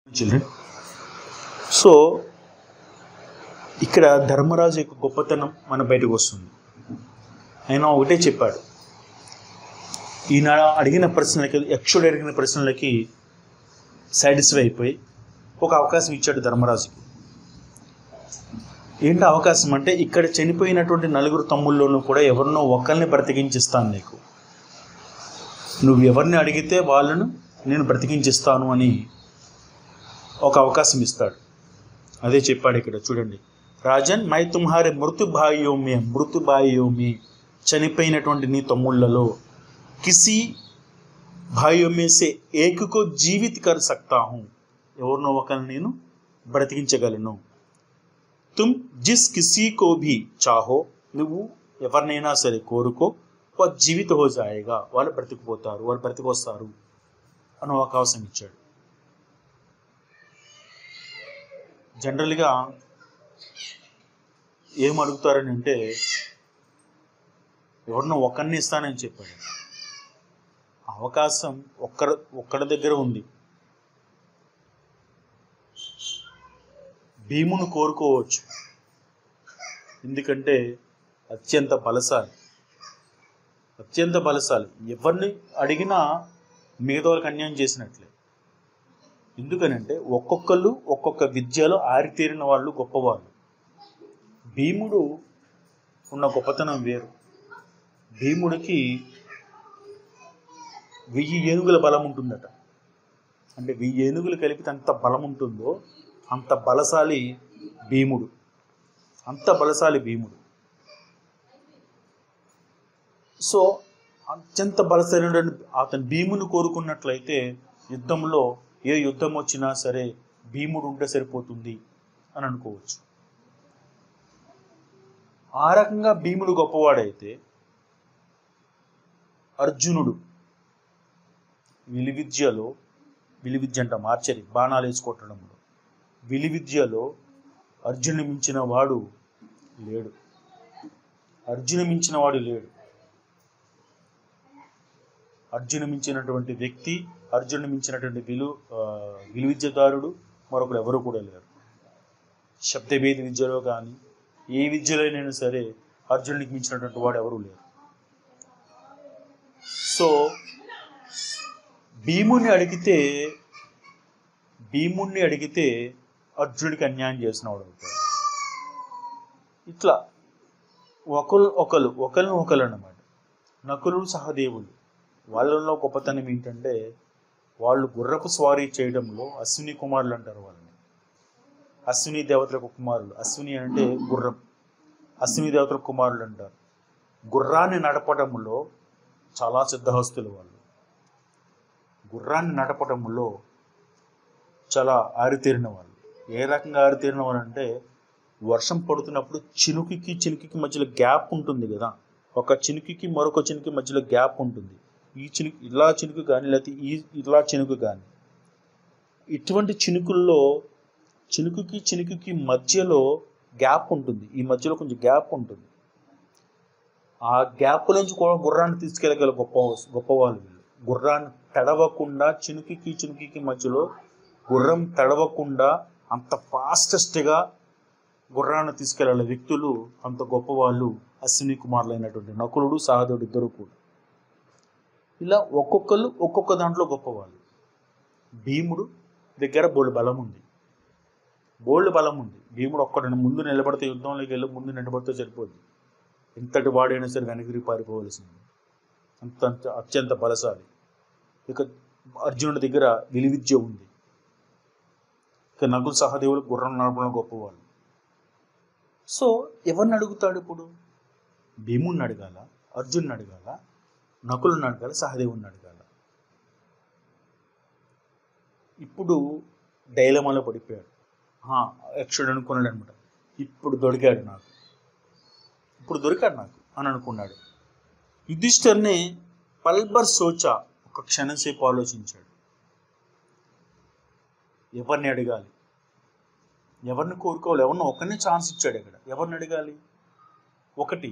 children so ఇక్కడ ధర్మరాజు యొక్క గొప్పతనం మన బయటకు వస్తుంది ఆయన ఒకటే చెప్పాడు ఈయన అడిగిన ప్రశ్నలకి యక్షుడు అడిగిన ప్రశ్నలకి సాటిస్ఫై అయిపోయి ఒక అవకాశం ఇచ్చాడు ధర్మరాజుకి ఏంటి అవకాశం అంటే ఇక్కడ చనిపోయినటువంటి నలుగురు తమ్ముల్లోనూ కూడా ఎవరినో ఒకరిని బ్రతికించిస్తాను నీకు నువ్వు ఎవరిని అడిగితే వాళ్ళను నేను బ్రతికించిస్తాను అని ఒక అవకాశం ఇస్తాడు అదే చెప్పాడు ఇక్కడ చూడండి రాజన్ మై తుమ్హారే మృతు భాయోమే మృతు భాయోమే చనిపోయినటువంటి నీ తమ్ముళ్ళలో కిసి భాయోమే సే ఏకుకో జీవిత్ కర్ సక్తా హూ ఎవరినో ఒకరిని నేను బ్రతికించగలను తుమ్ జిస్ కిసీ కో భీ చాహో నువ్వు ఎవరినైనా సరే కోరుకో వాళ్ళ జీవిత హో జాయేగా వాళ్ళు బ్రతికిపోతారు వాళ్ళు బ్రతికొస్తారు అని ఒక అవకాశం ఇచ్చాడు జనరల్గా ఏం అడుగుతారని అంటే ఎవరినో ఒకరిని ఇస్తానని చెప్పాడు అవకాశం ఒక్కరి ఒక్కడి దగ్గర ఉంది భీమును కోరుకోవచ్చు ఎందుకంటే అత్యంత బలశాలి అత్యంత బలశాలి ఎవరిని అడిగినా మిగతా వాళ్ళకి అన్యాయం చేసినట్లే ఎందుకనంటే ఒక్కొక్కళ్ళు ఒక్కొక్క విద్యలో ఆరితేరిన వాళ్ళు గొప్పవాళ్ళు భీముడు ఉన్న గొప్పతనం వేరు భీముడికి వెయ్యి ఏనుగుల బలం ఉంటుందట అంటే వెయ్యి ఏనుగులు కలిపితే అంత బలం ఉంటుందో అంత బలశాలి భీముడు అంత బలశాలి భీముడు సో అత్యంత బలసైనటువంటి అతను భీముని కోరుకున్నట్లయితే యుద్ధంలో ఏ యుద్ధం వచ్చినా సరే భీముడు ఉంటే సరిపోతుంది అని అనుకోవచ్చు ఆ రకంగా భీముడు గొప్పవాడైతే అర్జునుడు విలువిద్యలో విలువిద్య అంట మార్చరి బాణాలు వేసుకోవటంలో విలువిద్యలో అర్జును మించిన వాడు లేడు అర్జును మించిన వాడు లేడు అర్జును మించినటువంటి వ్యక్తి అర్జును మించినటువంటి విలు ఆ, విలువిద్యదారుడు మరొకరు ఎవరు కూడా లేరు శబ్దభేద విద్యలో కానీ ఏ విద్యలోనైనా సరే అర్జునుడికి మించినటువంటి వాడు ఎవరు లేరు సో భీముని అడిగితే భీముణ్ణి అడిగితే అర్జునుడికి అన్యాయం చేసిన వాడు అవుతాడు ఇట్లా ఒకరు ఒకరు ఒకరిని ఒకరు అన్నమాట నకులుడు సహదేవులు వాళ్ళలో గొప్పతనం ఏంటంటే వాళ్ళు గుర్రపు స్వారీ చేయడంలో అశ్విని కుమారులు అంటారు వాళ్ళని అశ్విని దేవతలకు కుమారులు అశ్విని అంటే గుర్రం అశ్విని దేవతల కుమారులు అంటారు గుర్రాన్ని నడపడంలో చాలా సిద్ధహస్తులు వాళ్ళు గుర్రాన్ని నడపడంలో చాలా ఆరితేరిన వాళ్ళు ఏ రకంగా ఆరితేరిన వాళ్ళు అంటే వర్షం పడుతున్నప్పుడు చినుకుకి చినుకుకి మధ్యలో గ్యాప్ ఉంటుంది కదా ఒక చినుకుకి మరొక చినుకు మధ్యలో గ్యాప్ ఉంటుంది ఈ చినుకు ఇలా చినుకు కానీ లేకపోతే ఈ ఇలా చినుకు కానీ ఇటువంటి చినుకుల్లో చినుకుకి చినుకుకి మధ్యలో గ్యాప్ ఉంటుంది ఈ మధ్యలో కొంచెం గ్యాప్ ఉంటుంది ఆ గ్యాప్ నుంచి కూడా గుర్రాన్ని తీసుకెళ్ళగల గొప్ప గొప్పవాళ్ళు వీళ్ళు గుర్రాన్ని తడవకుండా చినుకుకి చినుకుకి మధ్యలో గుర్రం తడవకుండా అంత ఫాస్టెస్ట్గా గుర్రాన్ని తీసుకెళ్ళాలి వ్యక్తులు అంత గొప్పవాళ్ళు అశ్విని కుమారులైనటువంటి నకులుడు సహదేవుడు ఇద్దరు కూడా ఇలా ఒక్కొక్కరు ఒక్కొక్క దాంట్లో గొప్పవాళ్ళు భీముడు దగ్గర బోల్డ్ బలం ఉంది బోల్డ్ బలం ఉంది భీముడు ఒక్కడిని ముందు నిలబడితే యుద్ధంలోకి వెళ్ళి ముందు నిలబడితే సరిపోద్ది ఎంతటి వాడైనా సరే వెనక్కి తిరిగి పారిపోవలసింది అంత అంత అత్యంత బలశాలి ఇక అర్జునుడి దగ్గర విలువిద్య ఉంది ఇక నకులు సహదేవులు గుర్రం నడపడం గొప్పవాళ్ళు సో ఎవరిని అడుగుతాడు ఇప్పుడు భీముడిని అడగాల అర్జునుని అడగాల నకులను అడగాల సహదేవుని అడగాల ఇప్పుడు డైలమాలో పడిపోయాడు ఆ, యక్షుడు అనుకున్నాడు అనమాట ఇప్పుడు దొరికాడు నాకు ఇప్పుడు దొరికాడు నాకు అని అనుకున్నాడు యుధిష్ఠర్ని పల్బర్ సోచా ఒక క్షణం సేపు ఆలోచించాడు ఎవరిని అడగాలి ఎవరిని కోరుకోవాలి ఎవరిని ఒకరిని ఛాన్స్ ఇచ్చాడు ఇక్కడ ఎవరిని అడగాలి ఒకటి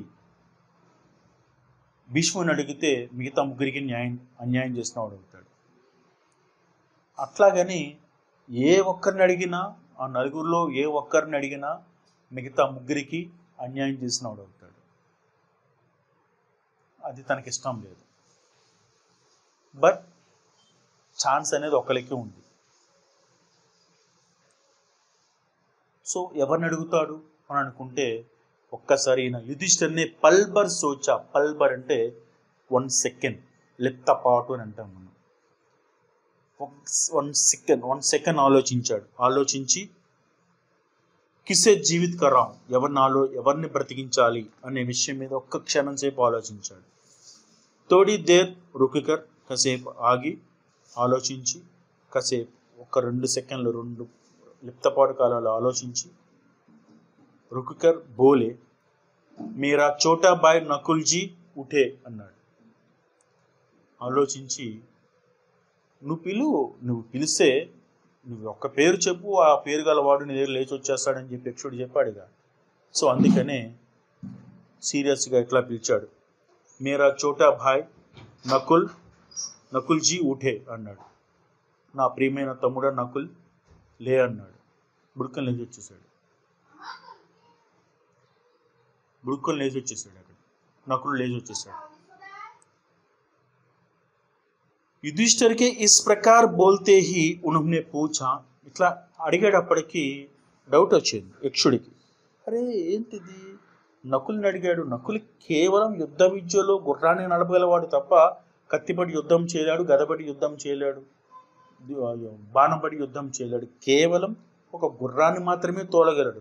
భీష్ముని అడిగితే మిగతా ముగ్గురికి న్యాయం అన్యాయం చేసిన వాడు అవుతాడు అట్లాగని ఏ ఒక్కరిని అడిగినా ఆ నలుగురిలో ఏ ఒక్కరిని అడిగినా మిగతా ముగ్గురికి అన్యాయం చేసినవాడు అవుతాడు అది తనకి ఇష్టం లేదు బట్ ఛాన్స్ అనేది ఒకరికి ఉంది సో ఎవరిని అడుగుతాడు అని అనుకుంటే ఒక్కసారి ఈయన యుధిష్ఠర్ని పల్బర్ సోచా పల్బర్ అంటే వన్ సెకండ్ లెత్తపాటు అని అంటాం మనం వన్ సెకండ్ వన్ సెకండ్ ఆలోచించాడు ఆలోచించి కిసే జీవిత్ కరాం ఎవరిని ఆలో ఎవరిని బ్రతికించాలి అనే విషయం మీద ఒక్క క్షణం సేపు ఆలోచించాడు తోడి దేర్ రుకికర్ కాసేపు ఆగి ఆలోచించి కాసేపు ఒక రెండు సెకండ్లు రెండు లిప్తపాటు కాలాలు ఆలోచించి రుకికర్ బోలే మీరా చోటా బాయ్ నకుల్జీ ఉఠే అన్నాడు ఆలోచించి నువ్వు పిలు నువ్వు పిలిస్తే నువ్వు ఒక్క పేరు చెప్పు ఆ పేరు గల వాడు నీ దగ్గర లేచి వచ్చేస్తాడని చెప్పి యక్షుడు చెప్పాడుగా సో అందుకనే సీరియస్గా ఇట్లా పిలిచాడు మీరా చోటా భాయ్ నకుల్ నకుల్జీ ఉఠే అన్నాడు నా ప్రియమైన తమ్ముడ నకుల్ లే అన్నాడు బుడుకని లేచి వచ్చేసాడు బుడుకొని లేచి వచ్చేసాడు అక్కడ నకులు లేచి వచ్చేసాడు युधिष्ठिर के इस प्रकार बोलते ही उन्होंने पूछा ఇట్లా అడిగేటప్పటికి డౌట్ వచ్చింది యక్షుడికి అరే ఏంటిది నకుల్ని అడిగాడు నకులు కేవలం యుద్ధ విద్యలో గుర్రాన్ని నడపగలవాడు తప్ప కత్తిపడి యుద్ధం చేయలేడు గదపడి యుద్ధం చేయలేడు బాణపడి యుద్ధం చేయలేడు కేవలం ఒక గుర్రాన్ని మాత్రమే తోలగలడు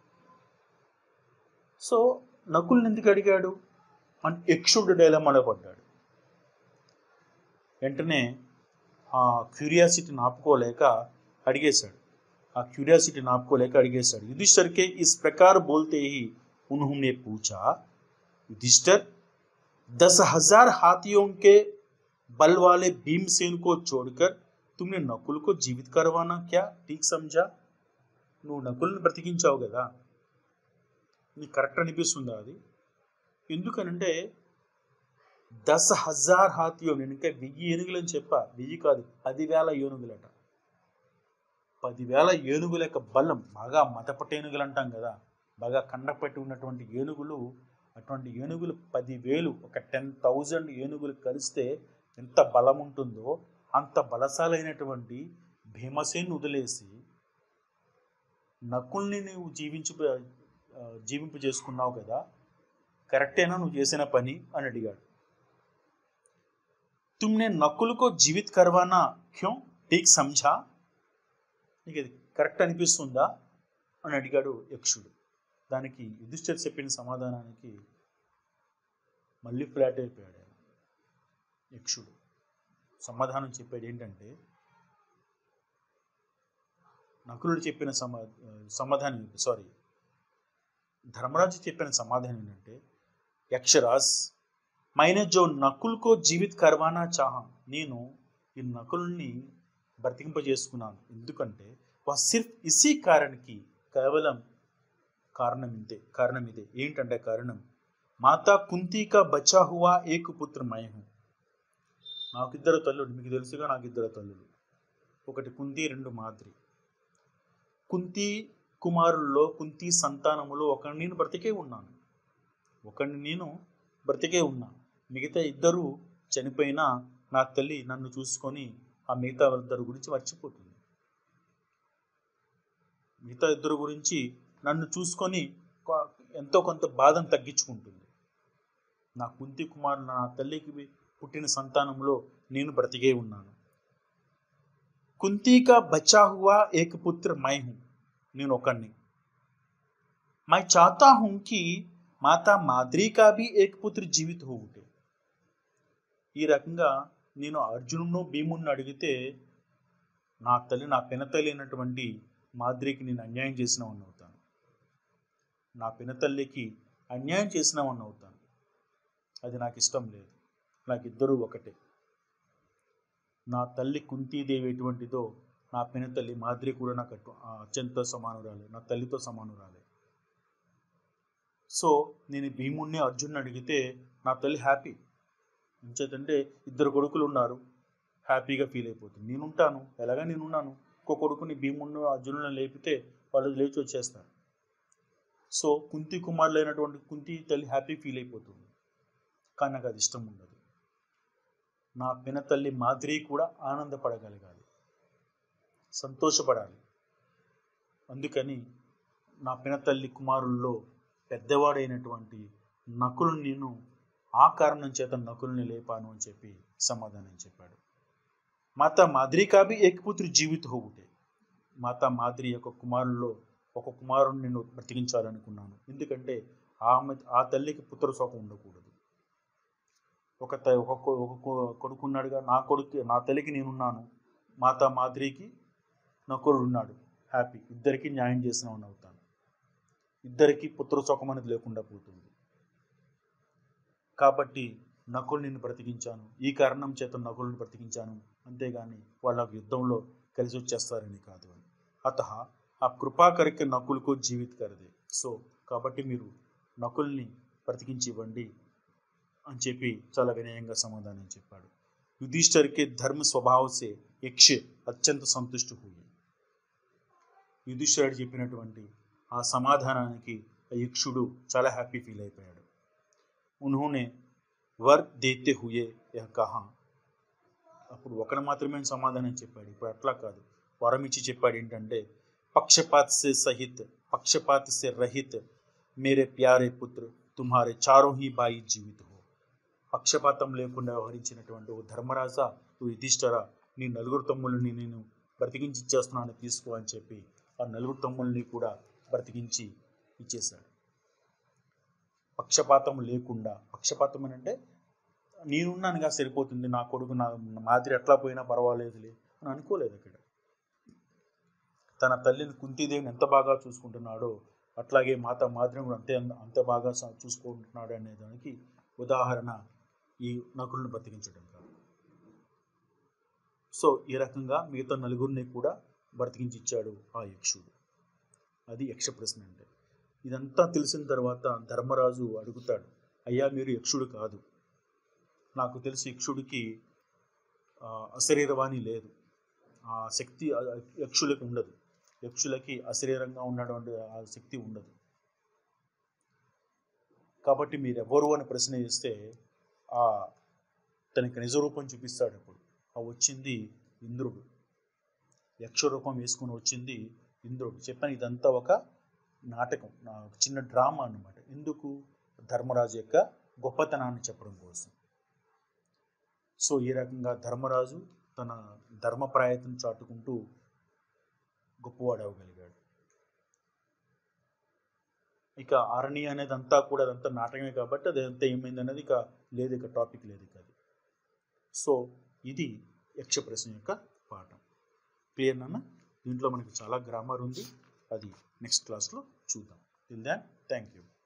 సో నకుల్ని ఎందుకు అడిగాడు అని యక్షుడు డైలమాలో పడ్డాడు వెంటనే ఆ క్యూరియాసిటీని ఆపుకోలేక అడిగేశాడు ఆ క్యూరియాసిటీని ఆపుకోలేక అడిగేశాడు युधिष्ठिर के इस प्रकार बोलते ही उन्होंने पूछा युधिष्ठिर दस हजार हाथियों के बल वाले भीमसेन को छोड़कर तुमने नकुल को जीवित करवाना क्या ठीक समझा నువ్వు నకుల్ని బ్రతికించావు కదా నీకు కరెక్ట్ అనిపిస్తుందా అది ఎందుకనంటే దశ హజార్ హాతియో నేను ఇంకా వెయ్యి ఏనుగులు అని చెప్పా వెయ్యి కాదు పదివేల ఏనుగులట పదివేల ఏనుగుల యొక్క బలం బాగా మతపట్ట ఏనుగులు అంటాం కదా బాగా కండపట్టి ఉన్నటువంటి ఏనుగులు అటువంటి ఏనుగులు పదివేలు ఒక టెన్ థౌజండ్ ఏనుగులు కలిస్తే ఎంత బలం ఉంటుందో అంత బలశాలైనటువంటి భీమసేన్ వదిలేసి నకుల్ని నువ్వు జీవించు జీవింపు చేసుకున్నావు కదా కరెక్టేనా నువ్వు చేసిన పని అని అడిగాడు तुमने नकुल को जीवित करवाना क्यों ठीक समझा నీకు ఇది కరెక్ట్ అనిపిస్తుందా అని అడిగాడు యక్షుడు దానికి యుధిష్ఠిర్ చెప్పిన సమాధానానికి మళ్ళీ ఫ్లాట్ అయిపోయాడు ఆయన యక్షుడు సమాధానం చెప్పాడు ఏంటంటే నకులుడు చెప్పిన సమా సమాధానం సారీ ధర్మరాజు చెప్పిన సమాధానం ఏంటంటే యక్షరాజ్ మైనే జో నకుల్కో జీవిత్ కర్వానా చాహా నేను ఈ నకుల్ని బ్రతికింపజేసుకున్నాను ఎందుకంటే వా సిర్ఫ్ ఇసీ కారణకి కేవలం కారణం ఇంతే కారణం ఇదే ఏంటంటే కారణం మాతా కుంతీకా బచా హువా ఏకు పుత్ర మయహు నాకిద్దరు తల్లుడు మీకు తెలుసుగా నాకు ఇద్దరు తల్లులు ఒకటి కుంతి రెండు మాద్రి కుంతి కుమారుల్లో కుంతి సంతానములో ఒకరిని నేను బ్రతికే ఉన్నాను ఒకరిని నేను బ్రతికే ఉన్నా మిగతా ఇద్దరు చనిపోయినా నా తల్లి నన్ను చూసుకొని ఆ మిగతా ఇద్దరు గురించి మర్చిపోతుంది మిగతా ఇద్దరు గురించి నన్ను చూసుకొని కొ- ఎంతో కొంత బాధను తగ్గించుకుంటుంది నా కుంతి కుమారులు నా తల్లికి పుట్టిన సంతానంలో నేను బ్రతికే ఉన్నాను కుంతి కా బచా హువా ఏక పుత్ర మై హూ నేను ఒకడిని मैं चाहता हूं कि మాతా మాద్రి కా భీ ఏక్ పుత్ర జీవిత హో ఉంటే ఈ రకంగా నేను అర్జునుడు భీముడిని అడిగితే నా తల్లి నా పినతల్లి అయినటువంటి మాద్రికి నేను అన్యాయం చేసిన వాడిని అవుతాను నా పినతల్లికి అన్యాయం చేసిన వాడిని అవుతాను అది నాకు ఇష్టం లేదు నాకు ఇద్దరూ ఒకటే నా తల్లి కుంతీదేవి ఎటువంటిదో నా పినతల్లి మాద్రి కూడా నాకు అటు ఆ అత్యంత సమానురాలే నా తల్లితో సమానురాలే సో నేను భీముణ్ణి అర్జున్ని అడిగితే నా తల్లి హ్యాపీ ఎంచేతంటే ఇద్దరు కొడుకులు ఉన్నారు హ్యాపీగా ఫీల్ అయిపోతుంది నేనుంటాను ఎలాగా నేనున్నాను ఒక్క కొడుకుని భీముడిని అర్జునుని లేపితే వాళ్ళు లేచి వచ్చేస్తారు సో కుంతి కుమారులైనటువంటి కుంతి తల్లి హ్యాపీ ఫీల్ అయిపోతుంది కానీ నాకు అది ఇష్టం ఉండదు నా పినతల్లి మాదిరి కూడా ఆనందపడగలగాలి సంతోషపడాలి అందుకని నా పినతల్లి కుమారుల్లో పెద్దవాడైనటువంటి నకులు నేను ఆ కారణం చేత నకుల్ని లేపాను అని చెప్పి సమాధానం చెప్పాడు మాతా మాదిరి కాబి ఏకపుత్రి జీవిత హోగుటే మాతా మాదిరి యొక్క కుమారుల్లో ఒక కుమారుని నేను బ్రతికించాలనుకున్నాను ఎందుకంటే ఆమె ఆ తల్లికి పుత్ర శోకం ఉండకూడదు ఒక త ఒక కొ- ఒక కొ- కొడుకున్నాడుగా నా కొడుకు నా తల్లికి నేనున్నాను మాతా మాదిరికి నకుడు ఉన్నాడు హ్యాపీ ఇద్దరికి న్యాయం చేసిన వాడిని అవుతాను ఇద్దరికి పుత్ర శోకం అనేది లేకుండా పోతుంది కాబట్టి నకులు నిన్ను బ్రతికించాను ఈ కారణం చేత నకులను బ్రతికించాను అంతేగాని వాళ్ళ యుద్ధంలో కలిసి వచ్చేస్తారని కాదు అని అత ఆ కృపాకరికి నకులకు జీవిత కరదే సో కాబట్టి మీరు నకుల్ని బ్రతికించి ఇవ్వండి అని చెప్పి చాలా వినయంగా సమాధానం చెప్పాడు యుధిష్ఠర్కి ధర్మ స్వభావసే యక్ష అత్యంత సంతుష్టి హూయి యుధిష్ఠరుడు చెప్పినటువంటి ఆ సమాధానానికి ఆ యక్షుడు చాలా హ్యాపీ ఫీల్ అయిపోయాడు ఉన్హోనే వర్ దేతే హుయే యహ కహా అప్పుడు ఒకరు మాత్రమే సమాధానం చెప్పాడు ఇప్పుడు అట్లా కాదు వరం ఇచ్చి చెప్పాడు ఏంటంటే పక్షపాత్ సే సహిత్ పక్షపాత్ సే రహిత్ మేరే ప్యారే పుత్ర తుమ్హారే చారో హీ బాయి జీవిత హో పక్షపాతం లేకుండా వ్యవహరించినటువంటి ఓ ధర్మరాజా ఓ యుధిష్ఠరా నీ నలుగురు తమ్ముళ్ళని నేను బ్రతికించి ఇచ్చేస్తున్నాను తీసుకో అని చెప్పి ఆ నలుగురు తమ్ముల్ని కూడా బ్రతికించి ఇచ్చేశాడు పక్షపాతం లేకుండా పక్షపాతం అని అంటే నేనున్నానుగా సరిపోతుంది నా కొడుకు నా మాదిరి ఎట్లా పోయినా పర్వాలేదులే అని అనుకోలేదు అక్కడ తన తల్లిని కుంతీదేవిని ఎంత బాగా చూసుకుంటున్నాడో అట్లాగే మాత మాదిరిని కూడా అంతే అంత బాగా స- చూసుకుంటున్నాడు అనే దానికి ఉదాహరణ ఈ నకులను బ్రతికించడం కాదు సో ఈ రకంగా మిగతా నలుగురిని కూడా బ్రతికించి ఇచ్చాడు ఆ యక్షుడు అది యక్ష ప్రశ్న అంటే ఇదంతా తెలిసిన తర్వాత ధర్మరాజు అడుగుతాడు అయ్యా మీరు యక్షుడు కాదు నాకు తెలిసి యక్షుడికి ఆ, అశరీరవాణి లేదు ఆ శక్తి ఆ, యక్షులకి ఉండదు యక్షులకి అశరీరంగా ఉన్నటువంటి ఆ శక్తి ఉండదు కాబట్టి మీరు ఎవరు అని ప్రశ్న చేస్తే ఆ తనకి నిజ రూపం చూపిస్తాడు అప్పుడు ఆ వచ్చింది ఇంద్రుడు యక్ష రూపం వేసుకొని వచ్చింది ఇంద్రుడు చెప్పాను ఇదంతా ఒక నాటకం నా ఒక చిన్న డ్రామా అన్నమాట ఎందుకు ధర్మరాజు యొక్క గొప్పతనాన్ని చెప్పడం కోసం సో ఈ రకంగా ధర్మరాజు తన ధర్మప్రాయతను చాటుకుంటూ గొప్పవాడు అవ్వగలిగాడు ఇక ఆరణి అనేది అంతా కూడా అదంతా నాటకమే కాబట్టి అది అంతా ఏమైంది అనేది ఇక లేదు ఇక టాపిక్ లేదు ఇక అది సో ఇది యక్ష ప్రశ్న యొక్క పాఠం క్లియర్ నాన్న దీంట్లో మనకి చాలా గ్రామర్ ఉంది అది నెక్స్ట్ క్లాస్లో చూద్దాం టిల్ దాన్ థ్యాంక్ యూ